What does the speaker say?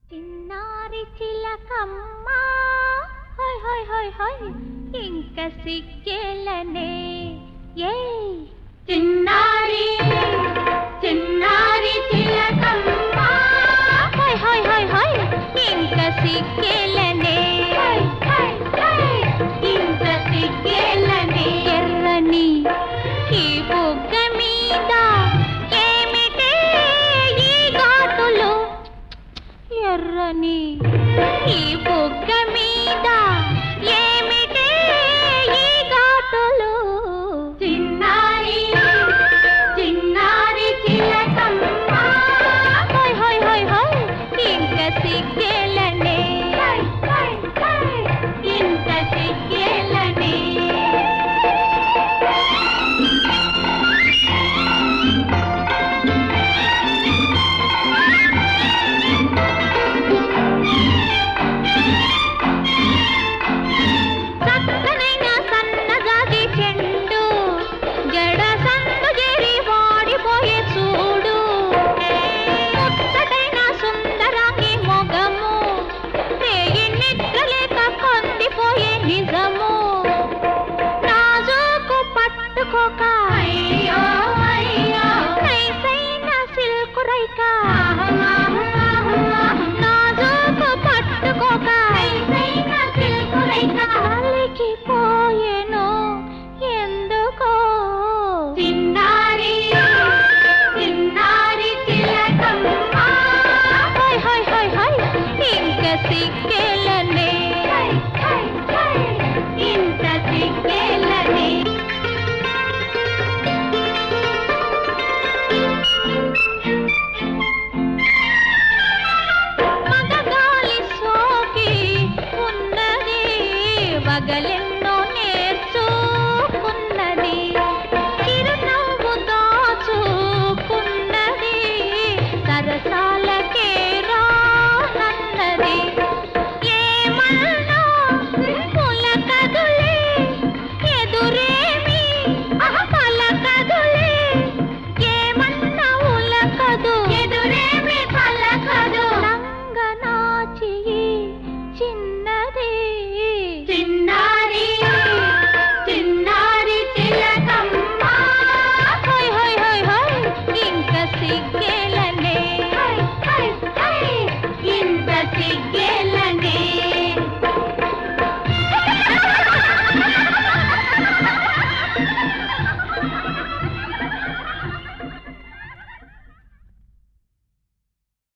చిన్నారి చిలకమ్మ హోయ్ హోయ్ హోయ్ హోయ్ ఇంక సిగ్గేలనే ఏ చిన్నారి చిన్నారి చిలకమ్మ హోయ్ హోయ్ హోయ్ హోయ్ ఇంక సిగ్గేలనే ఇంక సిగ్గేలనే ఎర్రని ఈ బుగ్గ మీద ఏమిటే ఈ ఘాటులు ఎర్రని ఈ బుగ్గ మీద ఏమిటే ఈ ఘాటులు చిన్నారి చిన్నారి చిలకమ్మ హోయ్ హోయ్ హోయ్ హోయ్ ఇంక సిగ్గేలనే ఇంక సిగ్గేలనే చక్కనైన సన్నజాజి చెండు జడ సందు చేరి వాడిపోయే చూడు ముచ్చటైన సుందరాంగి మొగము రేయి నిద్రలేక కందిపోయే నిజము నాజుకు పట్టుకోక అయ్యో అయ్యో నైసైన సిల్కు రైక నాజుకు పట్టుకోక నైసైన సిల్కు రైక గాలికి పోయెను ఎందుకో చిన్నారి చిన్నారి చిలకమ్మ హోయ్ హోయ్ హోయ్ హోయ్ ఇంక సిగ్గేలనే ఇంత సిగ్గేలనే మగగాలి సోకి ఉన్నది వగలెన్నో నేర్చుకున్నది చిరునవ్వు దాచుకున్నది సరసాలకే రానన్నది